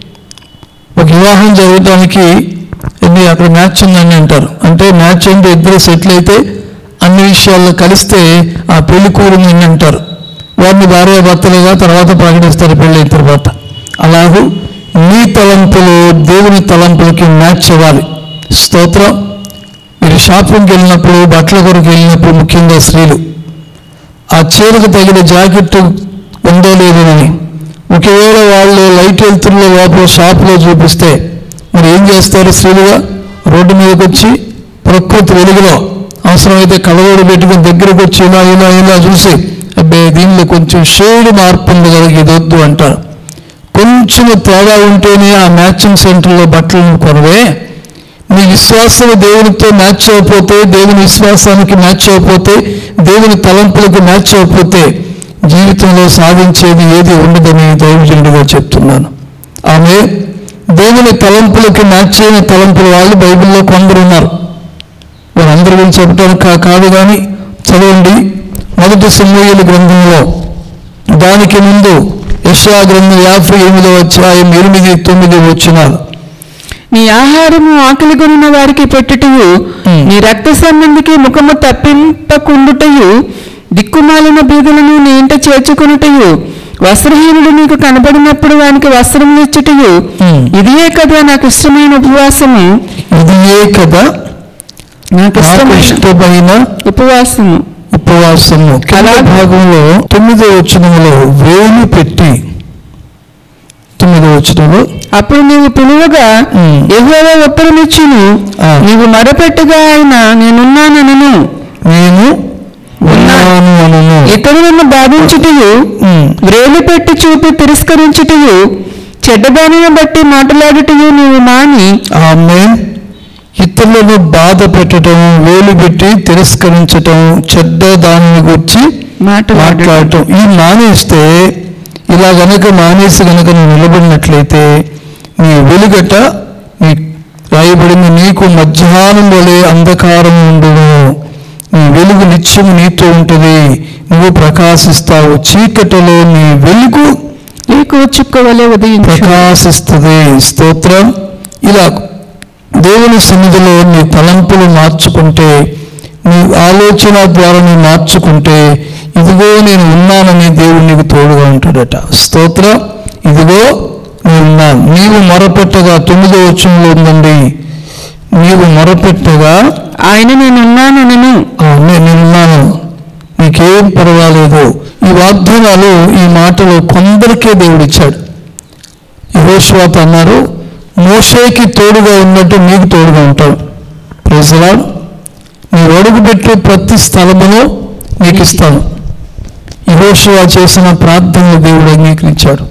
ఒక వివాహం జరగడానికి ఎన్ని అక్కడ మ్యాచ్ ఉందని అంటారు అంటే మ్యాచ్ అంటే ఇద్దరు సెటిల్ అయితే అన్ని విషయాల్లో కలిస్తే ఆ పెళ్లి కూరుని అంటారు వారిని భార్య భర్తలుగా తర్వాత ప్రకటిస్తారు పెళ్ళైన తర్వాత అలాగూ నీ తలంపులు దేవుని తలంపులకి మ్యాచ్ అవ్వాలి స్తోత్రం మీరు షాపింగ్కి వెళ్ళినప్పుడు బట్టల కొరకు వెళ్ళినప్పుడు ముఖ్యంగా స్త్రీలు ఆ చీరకు తగిన జాకెట్ ఉందో లేదోనని ఒకవేళ వాళ్ళు లైట్ వెళ్తున్న లోపల షాపులో చూపిస్తే మరి ఏం చేస్తారు స్త్రీలుగా రోడ్డు మీదకి వచ్చి ప్రకృతి వెలుగులో అవసరమైతే కలవోడు పెట్టుకుని దగ్గరకు వచ్చి ఇలా ఇలా ఇలా చూసి అబ్బే దీనిలో కొంచెం షేడ్ మార్పు ఉంది కదా ఇది వద్దు అంటారు కొంచెం తేడా ఉంటేనే ఆ మ్యాచింగ్ సెంటర్లో బట్టలను కొనవే నీ విశ్వాసం దేవునితో మ్యాచ్ అయిపోతే దేవుని విశ్వాసానికి మ్యాచ్ అయిపోతే దేవుని తలంపులకు మ్యాచ్ అయిపోతే జీవితంలో సాధించేది ఏది ఉండదని దైవజనుడిగా చెప్తున్నాను ఆమె దేవుని తలంపులకి మ్యాచ్ అయిన తలంపుల వాళ్ళు బైబిల్లో కొందరు ఉన్నారు వారందరి గురించి చెప్పడానికి కా- కాదు కానీ చదవండి మొదటి సమూహల గ్రంథంలో దానికి ముందు యశా గ్రంథం యాభై ఎనిమిదో అధ్యాయం ఎనిమిది తొమ్మిది వచ్చినారు నీ ఆహారము ఆకలి కొనిన వారికి పెట్టుటయు Hmm. నీ రక్త సంబంధికి ముఖము తప్పింపకుండుటయు దిక్కుమాలిన బీదులను నీ ఇంట చేర్చుకొనుటయు వస్త్రహీనుడు నీకు కనబడినప్పుడు వానికి వస్త్రం ఇచ్చుటయు Hmm. ఇదియే కదా నాకు ఇష్టమైన ఉపవాసము ఇది ఏ కదా నాకు నాకు ఇష్టమైన ఇష్టమైన ఉపవాసము ఉపవాసము కళా అలా- భాగంలో తొమ్మిదో వచనంలో వేలు పెట్టి తొమ్మిదో వచనంలో అప్పుడు నీవు పిలువగా Hmm. యెహోవా ఉత్తరమిచ్చును ఆ. నీవు మరపెట్టుగా ఆయన నేనున్నానను నేను ఉన్నాను అనను ఇతరులను బాధించుటయు ఉమ్. వ్రేలు పెట్టి చూపి తిరస్కరించుటయు చెడ్డదానిని బట్టి మాట్లాడుటయు నీవు మాని ఆమె ఇతరులను బాధ పెట్టడం వేలు పెట్టి తిరస్కరించటం చెడ్డ దానిని గురించి మాట్లాడు మాట్లాడటం ఈ మానేస్తే ఇలా గనక మానేసి గనక నువ్వు నిలబడినట్లయితే నీ వెలుగట నీ రాయబడింది నీకు మధ్యాహ్నం వలె అంధకారం ఉండును నీ వెలుగు నిత్యం నీతో ఉంటుంది నువ్వు ప్రకాశిస్తావు చీకటిలో నీ వెలుగు నీకు చుక్కవలే ఉదయించు ప్రకాశిస్తుంది స్తోత్రం ఇలా దేవుని సన్నిధిలో నీ తలంపులు మార్చుకుంటే నీ ఆలోచన ద్వారా నీ మార్చుకుంటే ఇదిగో నేను ఉన్నానని దేవుడు నీకు తోడుగా ఉంటాడట స్తోత్రం ఇదిగో నేను ఉన్నాను నీవు మొరపెట్టగా తొమ్మిదో వచనంలో ఉందండి నీవు మొరపెట్టగా ఆయన నేనున్నానను ఆ, నే- నేనున్నాను నీకేం పర్వాలేదు ఈ వాగ్దానాలు ఈ మాటలు కొందరికే దేవుడిచ్చాడు యహోశ్వాత అన్నారు మోషేకి తోడుగా ఉన్నట్టు నీకు తోడుగా ఉంటాడు ప్రజలా నీ అడుగు పెట్టే ప్రతి స్థలములో నీకు ఇస్తాను యహోశివ చేసిన ప్రార్థనలు దేవుడు అంగీకరించాడు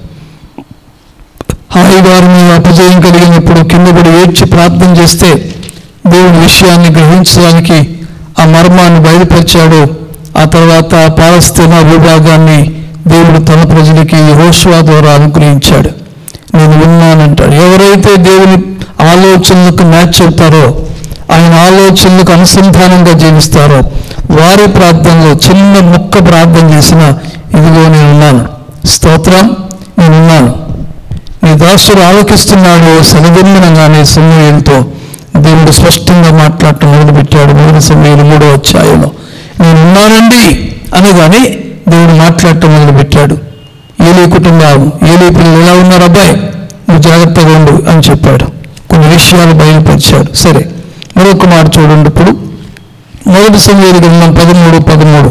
హాయిగా మీద అపజయం కలిగినప్పుడు కింద పడి ఏడ్చి ప్రార్థన చేస్తే దేవుడి విషయాన్ని గ్రహించడానికి ఆ మర్మాన్ని బయలుపరిచాడు ఆ తర్వాత పాలస్తీనా భూభాగాన్ని దేవుడు తన ప్రజలకి యెహోషువ ద్వారా అనుగ్రహించాడు నేను ఉన్నానంటాడు ఎవరైతే దేవుని ఆలోచనలకు మ్యాచ్ అవుతారో ఆయన ఆలోచనలకు అనుసంధానంగా జీవిస్తారో వారి ప్రార్థనలో చిన్న ముక్క ప్రార్థన చేసిన ఇదిగో నేనున్నాను స్తోత్రం నేనున్నాను నీ దాసుడు ఆలోకిస్తున్నాడు సెలవిన్నగానే సమూహంతో దేవుడు స్పష్టంగా మాట్లాడటం మొదలుపెట్టాడు మొదటి సమయంలో మూడో అధ్యాయంలో నేను ఉన్నానండి అనగానే దేవుడు మాట్లాడటం మొదలుపెట్టాడు ఏలే కుటుంబం ఏలే పిల్లలు ఎలా ఉన్నారు అబ్బాయి నువ్వు జాగ్రత్తగా ఉండు అని చెప్పాడు కొన్ని విషయాలు బయలుపరిచాడు సరే మరొక మాట చూడండి ఇప్పుడు మొదటి సమయంలో గ్రంథం పదమూడు పదమూడు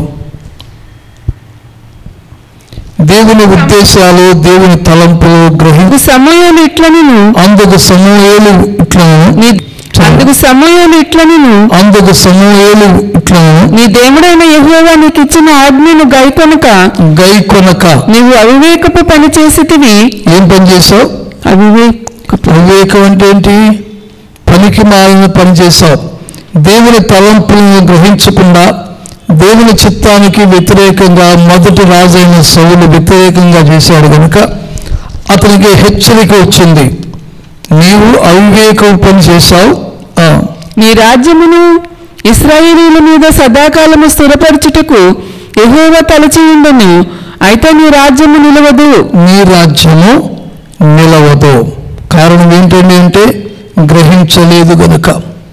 దేవుని ఉద్దేశాలు దేవుని తలంపులు గ్రహి అందుకు సమయాలు ఇట్లనిను అందుకు సమూహేలు ఇట్లను నీ అందుకు సమయాలు ఇట్లనిను అందుకు సమూహేలు ఇట్లను నీ దేవుడైన యెహోవా నీకు ఇచ్చిన ఆజ్ఞను గైకొనక గై కొనక నీవు అవివేకపు పని చేసితివి ఏం పని చేసావు అవివేకపు వివేకం అంటే ఏంటి పనికి మాలిన పని చేశావు దేవుని తలంపులను గ్రహించకుండా దేవుని చిత్తానికి వ్యతిరేకంగా మొదటి రాజైన సౌలు వ్యతిరేకంగా చేశాడు కనుక అతనికి హెచ్చరిక వచ్చింది నీవు అవివేకం పని చేశావు ఆ, నీ రాజ్యమును ఇస్రాయేలీల మీద సదాకాలము స్థిరపరచుటకు యెహోవా తలచియుండెను అయితే నీ రాజ్యము నిలవదు నీ రాజ్యము నిలవదు కారణం ఏంటండి అంటే గ్రహించలేదు గనుక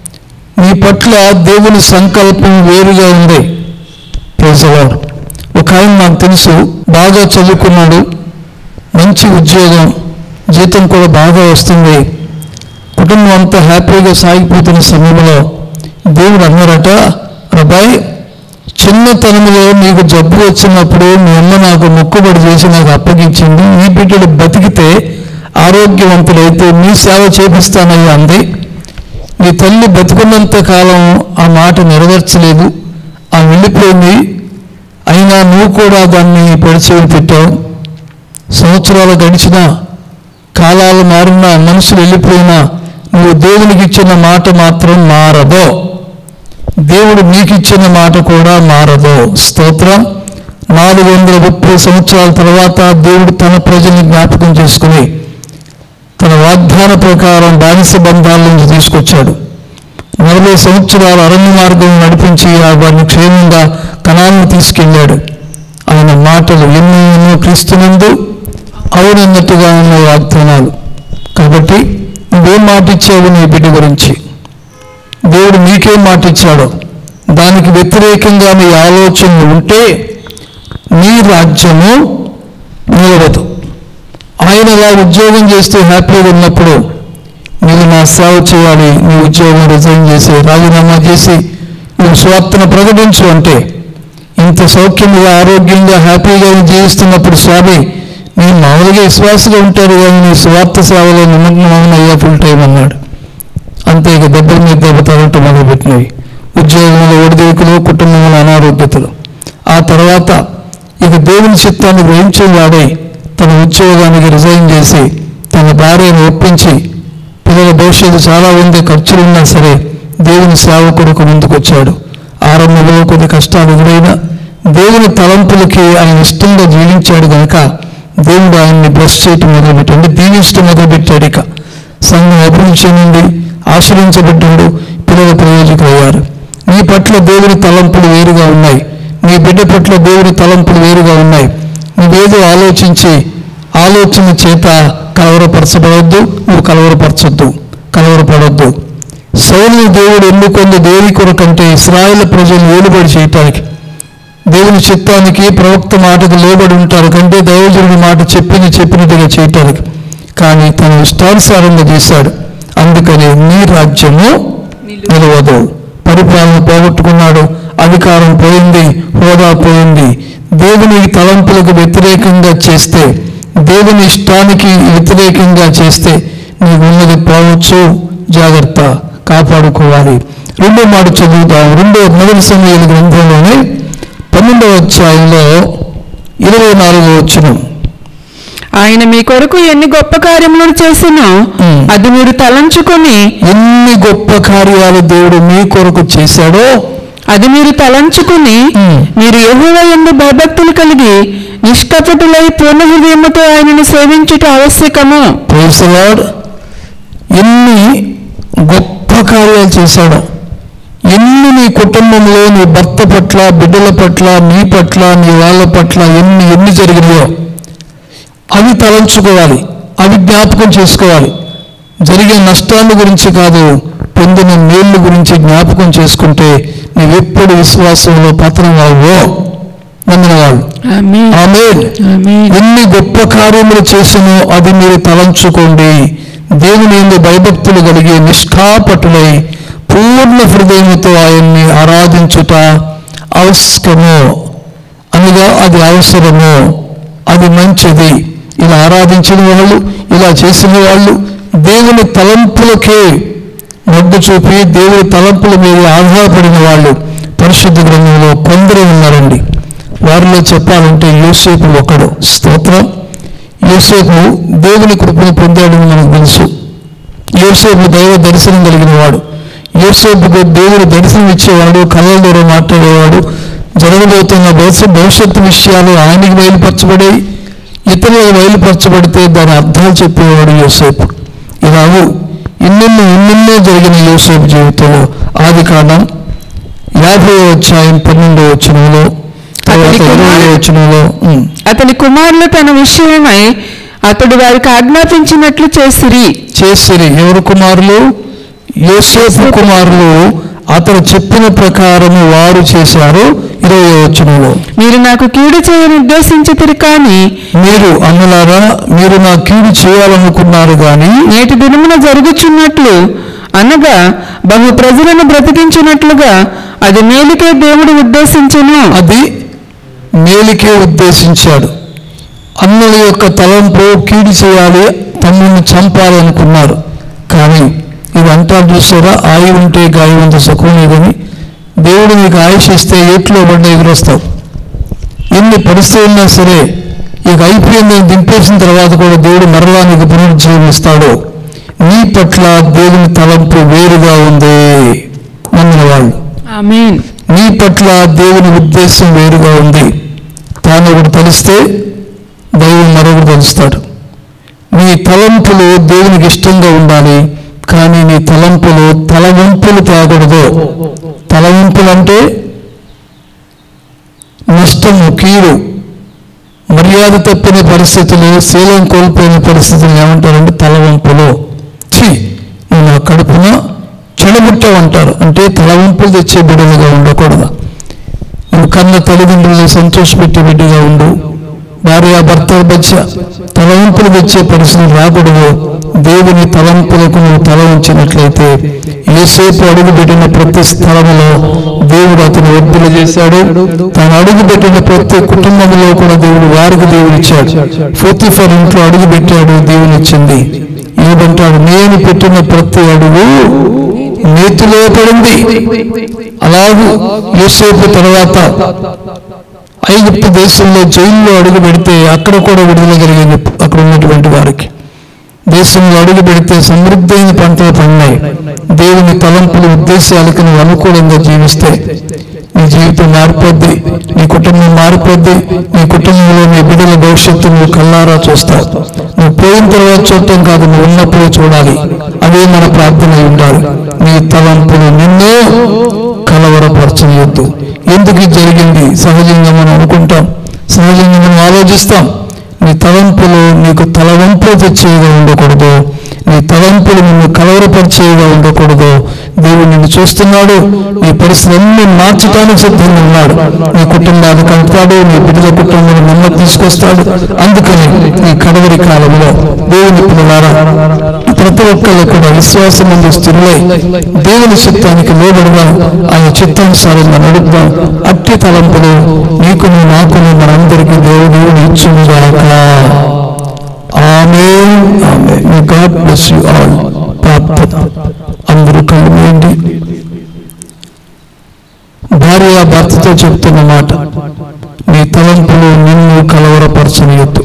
నీ పట్ల దేవుని సంకల్పం వేరుగా ఉంది Praise the Lord. ఒక ఆయన నాకు తెలుసు బాగా చదువుకున్నాడు మంచి ఉద్యోగం జీతం కూడా బాగా వస్తుంది కుటుంబం అంతా హ్యాపీగా సాగిపోతున్న సమయంలో దేవుడు అన్నారట రబాయ్ చిన్నతనంలో నీకు జబ్బు వచ్చినప్పుడు మీ అమ్మ నాకు మొక్కుబడి చేసి నాకు అప్పగించింది ఈ బిడ్డలు బతికితే ఆరోగ్యవంతులైతే మీ సేవ చేపిస్తానయ్యా అంది నీ తల్లి బతుకున్నంత కాలం ఆ మాట నెరవేర్చలేదు ఆ వెళ్ళిపోయింది అయినా నువ్వు కూడా దాన్ని పెడచేవి పెట్టావు సంవత్సరాలు గడిచినా కాలాలు మారినా మనుషులు వెళ్ళిపోయినా నువ్వు దేవునికి ఇచ్చిన మాట మాత్రం మారదు దేవుడు నీకు ఇచ్చిన మాట కూడా మారదు స్తోత్రం నాలుగు వందల ముప్పై సంవత్సరాల తర్వాత దేవుడు తన ప్రజల్ని జ్ఞాపకం చేసుకుని తన వాగ్దాన ప్రకారం బానిస బంధాల నుంచి తీసుకొచ్చాడు నలభై సంవత్సరాలు అరణ్య మార్గం నడిపించి ఆ వారిని క్షేమంగా కణాలను తీసుకెళ్ళాడు ఆయన మాటలు ఎన్నో ఎన్నో క్రీస్తునందు అవునన్నట్టుగా ఉన్న వాగ్దానాలు కాబట్టి నువ్వేం మాట ఇచ్చావు నీ బిడ్డ గురించి దేవుడు నీకేం మాట ఇచ్చాడో దానికి వ్యతిరేకంగా నీ ఆలోచన ఉంటే నీ రాజ్యము నిలవదు ఆయన అలా ఉద్యోగం చేస్తూ హ్యాపీగా ఉన్నప్పుడు నీవు నా సేవ చేయాలి నీ ఉద్యోగం రిజైన్ చేసి రాజీనామా చేసి నువ్వు స్వార్థను ప్రకటించు అంటే ఇంత సౌఖ్యంగా ఆరోగ్యంగా హ్యాపీగా జీవిస్తున్నప్పుడు స్వామి నేను మామూలుగా విశ్వాసగా ఉంటారు కానీ నీ స్వార్థ సేవలో నిమగ్నం అయ్యా ఫుల్ టైం అన్నాడు అంతే ఇక దెబ్బల మీద దెబ్బ తగలటం మొదలుపెట్టినవి ఉద్యోగంలో ఒడిదుడుకులు కుటుంబంలో అనారోగ్యతలు ఆ తర్వాత ఇక దేవుని చిత్తాన్ని గ్రహించే వాడే తన ఉద్యోగానికి రిజైన్ చేసి తన భార్యను ఒప్పించి పిల్లల భవిష్యత్తు చాలా ఉంది ఖర్చులు ఉన్నా సరే దేవుని సేవ కొరకు ముందుకొచ్చాడు ఆరంభంలో కొన్ని కష్టాలు ఎదురైనా దేవుని తలంపులకి ఆయన ఇష్టంగా జీవించాడు కనుక దేవుడు ఆయన్ని బ్లెస్ చేయటం మొదలుపెట్టి అంటే దీవించడం మొదలుపెట్టాడు ఇక సంఘం అభివృద్ధి చెందింది ఆశ్రయించబడ్డాడు పిల్లల ప్రయోజకులు అయ్యారు నీ పట్ల దేవుని తలంపులు వేరుగా ఉన్నాయి నీ బిడ్డ పట్ల దేవుని తలంపులు వేరుగా ఉన్నాయి నువ్వేదో ఆలోచించి ఆలోచన చేత కలవరపరచబడవద్దు నువ్వు కలవరపరచొద్దు కలవరపడొద్దు సౌలు దేవుడు ఎన్నుకొంది దేని కొరకంటే ఇస్రాయేల్ ప్రజలు ఏలుబడి చేయటానికి దేవుని చిత్తానికి ప్రవక్త మాటకు లోబడి ఉంటారు కంటే దైవజనుడి మాట చెప్పింది చెప్పినట్టుగా చేయటానికి కానీ తన ఇష్టానుసారంగా చేశాడు అందుకని నీ రాజ్యము నిలవదు పరిపాలన పోగొట్టుకున్నాడు అధికారం పోయింది హోదా పోయింది దేవుని తలంపులకు వ్యతిరేకంగా చేస్తే దేవుని ఇష్టానికి వ్యతిరేకంగా చేస్తే నీకు ఉన్నది పోవచ్చు జాగ్రత్త కాపాడుకోవాలి రెండో మాట చదువుతాం రెండో మొదటి సమయాల గ్రంథంలోనే పన్నెండవ అధ్యాయంలో ఇరవై నాలుగో వచ్చినాం ఆయన మీ కొరకు ఎన్ని గొప్ప కార్యములను చేసినో ఉమ్. అది మీరు తలంచుకొని ఎన్ని గొప్ప కార్యాలు దేవుడు మీ కొరకు చేశాడో అది మీరు తలంచుకుని ఉమ్. మీరు యెహోవా యందు భయభక్తులు కలిగి నిష్కపటులై పూర్ణ హృదయముతో ఆయనను సేవించుట ఆవశ్యకము ప్రైజ్ లార్డ్ ఎన్ని గొప్ప కార్యాలు చేశాడో ఎన్ని నీ కుటుంబంలో నీ భర్త పట్ల బిడ్డల పట్ల నీ పట్ల నీ వాళ్ళ పట్ల ఎన్ని ఎన్ని జరిగినాయో అవి తలంచుకోవాలి అవి జ్ఞాపకం చేసుకోవాలి జరిగే నష్టాల గురించి కాదు పొందిన మేళ్ళు గురించి జ్ఞాపకం చేసుకుంటే నీవెప్పుడు విశ్వాసంలో పతనం అవ్వో నమ్మిన వాళ్ళు ఆమేన్ ఆమె ఆమేన్ ఎన్ని గొప్ప కార్యములు చేసినో అది మీరు తలంచుకోండి దేవుని ఎందు భయభక్తులు కలిగి నిష్ఠాపటులై పూర్ణ హృదయముతో ఆయన్ని ఆరాధించుట అవసరము అనగా అది అవసరము అది మంచిది ఇలా ఆరాధించిన వాళ్ళు ఇలా చేసిన వాళ్ళు దేవుని తలంపులకే మొగ్గు చూపి దేవుని తలంపుల మీద ఆధారపడిన వాళ్ళు పరిశుద్ధ గ్రంథంలో కొందరు ఉన్నారండి వారిలో చెప్పాలంటే యోసేపు ఒకడు స్తోత్రం యోసేపు దేవుని కృపను పొందాడని మనకు తెలుసు యోసేపు దైవ దర్శనం కలిగిన వాడు యోసేపుకు దేవుడు దర్శనం ఇచ్చేవాడు కళల ద్వారా మాట్లాడేవాడు జరగబోతున్న భవిష్య భవిష్యత్తు విషయాలు ఆయనకి బయలుపరచబడి ఇతరులకు బయలుపరచబడితే దాని అర్థాలు చెప్పేవాడు యోసేపు ఇలాగూ ఇన్నెన్నో ఎన్నెన్నో జరిగిన యోసేపు జీవితంలో ఆది కాండం యాభై అధ్యాయం పన్నెండో వచనంలో తర్వాత అతని ఇరవై కుమారుడు- వచనంలో ఉమ్, అతని కుమారులు తన విషయమై అతడు వారికి ఆజ్ఞాపించినట్లు చేసిరి చేసిరి ఎవరు కుమారులు యోసేపు కుమారులు అతను చెప్పిన ప్రకారము వారు చేశారు ఇరవై వచనంలో మీరు నాకు కీడు చేయని ఉద్దేశించితిరి కానీ మీరు అన్నలారా మీరు నా కీడు చేయాలనుకున్నారు కానీ నేటి దినమున జరుగుచున్నట్లు అనగా బహు ప్రజలను బ్రతికించినట్లుగా అది మేలుకే దేవుడు ఉద్దేశించును అది మేలుకే ఉద్దేశించాడు అన్నల యొక్క తలంపు కీడు చేయాలి తమ్ముడిని చంపాలనుకున్నారు కానీ ఇది అంటారు చూసారా ఆయువు ఉంటే గాయం అంత సుఖం లేదని దేవుడు నీకు ఆయుష్ ఇస్తే ఎట్లో బండి ఎదురొస్తావు ఎన్ని పరిస్థితులు ఉన్నా సరే ఇక అయిపోయిందని దింపేసిన తర్వాత కూడా దేవుడు మరలా నీకు పునరుజ్జీవం ఇస్తాడు నీ పట్ల దేవుని తలంపు వేరుగా ఉంది నమ్మిన వాళ్ళు ఆమేన్ నీ పట్ల దేవుని ఉద్దేశం వేరుగా ఉంది తాను ఒకటి తలిస్తే దైవం మరొకటి తలుస్తాడు నీ తలంపులు దేవునికి ఇష్టంగా ఉండాలి కానీ నీ తలంపులు తలవంపులు తేకూడదు తలవంపులు అంటే నష్టము కీడు మర్యాద తప్పిన పరిస్థితులు శీలం కోల్పోయిన పరిస్థితులు ఏమంటారంటే తలవంపులు ఛీ నువ్వు నా కడుపున చెడబుట్టావంటారు అంటే తలవంపులు తెచ్చే బిడ్డలుగా ఉండకూడదు నువ్వు కన్న తల్లిదండ్రులను సంతోషపెట్టే బిడ్డగా ఉండు భార్య భర్త మధ్య తలవంపులు తెచ్చే పరిస్థితి రాకూడదు దేవుని తలంపులకు నువ్వు తల ఉంచినట్లయితే ఏసేపు అడుగు పెట్టిన ప్రతి స్థలంలో దేవుడు అతను ఒప్పులు చేశాడు తాను అడుగు పెట్టిన ప్రతి కుటుంబంలో కూడా దేవుడు వారికి దేవుడు ఇచ్చాడు ఫోర్తిఫర్ ఇంట్లో అడుగు పెట్టాడు దేవుని ఇచ్చింది ఏమంటాడు నేను పెట్టిన ప్రతి అడుగు నేతిలో పడింది అలాగూ యోసేపు తర్వాత ఐగుప్తు దేశంలో జైల్లో అడుగు పెడితే అక్కడ కూడా విడుదల కలిగింది అక్కడ ఉన్నటువంటి వారికి దేశంలో అడుగు పెడితే సమృద్ధైన పంటలు పండినాయి దేవుని తలంపులు ఉద్దేశాలకు నువ్వు అనుకూలంగా జీవిస్తే నీ జీవితం మారిపోద్ది నీ కుటుంబం మారిపోద్ది నీ కుటుంబంలో నీ బిడ్డల భవిష్యత్తు నువ్వు కల్లారా చూస్తావు నువ్వు పోయిన తర్వాత చూడటం కాదు నువ్వు ఉన్నప్పుడు చూడాలి అదే మన ప్రార్థన అయి ఉండాలి నీ తలంపులు నిన్నే కలవరపరచనియొద్దు ఎందుకు ఇది జరిగింది సహజంగా మనం అనుకుంటాం సహజంగా మనం ఆలోచిస్తాం నీ తలంపులు నీకు తలవంపులు తెచ్చేవిగా ఉండకూడదు నీ తలంపులు నిన్ను కలవరపరిచేవిగా ఉండకూడదు దేవుడు నిన్ను చూస్తున్నాడు నీ పరిస్థితులన్నీ మార్చడానికి సిద్ధంగా ఉన్నాడు నీ కుటుంబాన్ని కలుపుతాడు నీ బిడ్డల కుటుంబాన్ని నెమ్మది తీసుకొస్తాడు అందుకని ఈ కడవరి కాలంలో దేవుని పిల్లలారా ప్రతి ఒక్కళ్ళు కూడా విశ్వాసం ముందు స్థిరులై దేవుని చిత్తానికి లోబడదాం ఆయన చిత్తానుసారంగా నడుపుదాం అట్టి తలంపులు నీకును నాకును మనందరికీ దేవుడు ఇచ్చుగాక ఆమె ఆమె గాడ్ బ్లెస్ యు ఆల్ ప్రార్థన అందరూ కళ్ళు మూయండి భార్య భర్తతో చెప్తున్న మాట నీ తలంపులు నిన్ను కలవరపరచనియొద్దు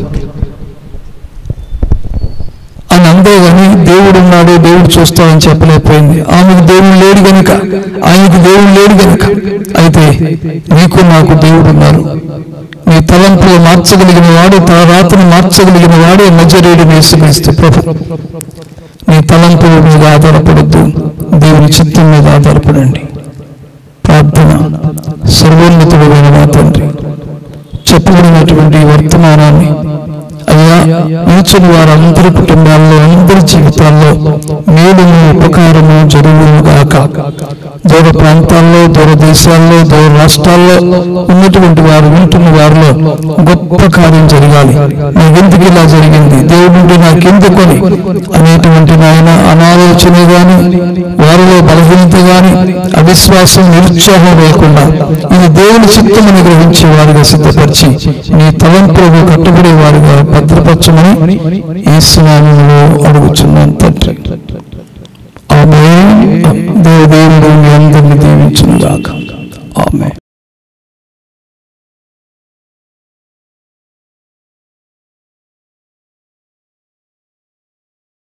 అని అందే గాని దేవుడు ఉన్నాడు దేవుడు చూస్తాడని చెప్పలేకపోయింది ఆమెకు దేవుడు లేడు గనుక ఆయనకు దేవుడు లేడు గనుక అయితే నీకు నాకు దేవుడు ఉన్నారు నీ తలంపులు మార్చగలిగిన వాడు తన రాతను మార్చగలిగిన వాడే నజరేడు వేసుక్రీస్తు ప్రభు నీ తలంపుల మీద ఆధారపడద్దు దేవుని చిత్తం మీద ఆధారపడండి ప్రార్థన సర్వోన్నతుడైన మా తండ్రి చెప్పబడినటువంటి ఈ వర్తమానాన్ని అయ్యా నిల్చుని వారందరి కుటుంబాల్లో అందరి జీవితాల్లో మేలును ఉపకారము జరుగును గాక దూర ప్రాంతాల్లో దూర దేశాల్లో దూర రాష్ట్రాల్లో ఉన్నటువంటి వారు వింటున్న వారిలో గొప్ప కార్యం జరగాలి నాకెందుకు ఇలా జరిగింది దేవుడు నాకెందుకొని అనేటువంటి నాయన అనాలోచన గాని వారిలో బలహీనత గాని అవిశ్వాసం నిరుత్సాహం లేకుండా ఇది దేవుని చిత్తమని గ్రహించే వారిగా సిద్ధపరిచి నీ తలంపులకు కట్టుబడే వారిగా భద్రపరచమని ఈ స్నామంలో అడుగుచున్నాను తండ్రి ఆమె దేవదేవుడు మీ అందరిని దీవించును గాక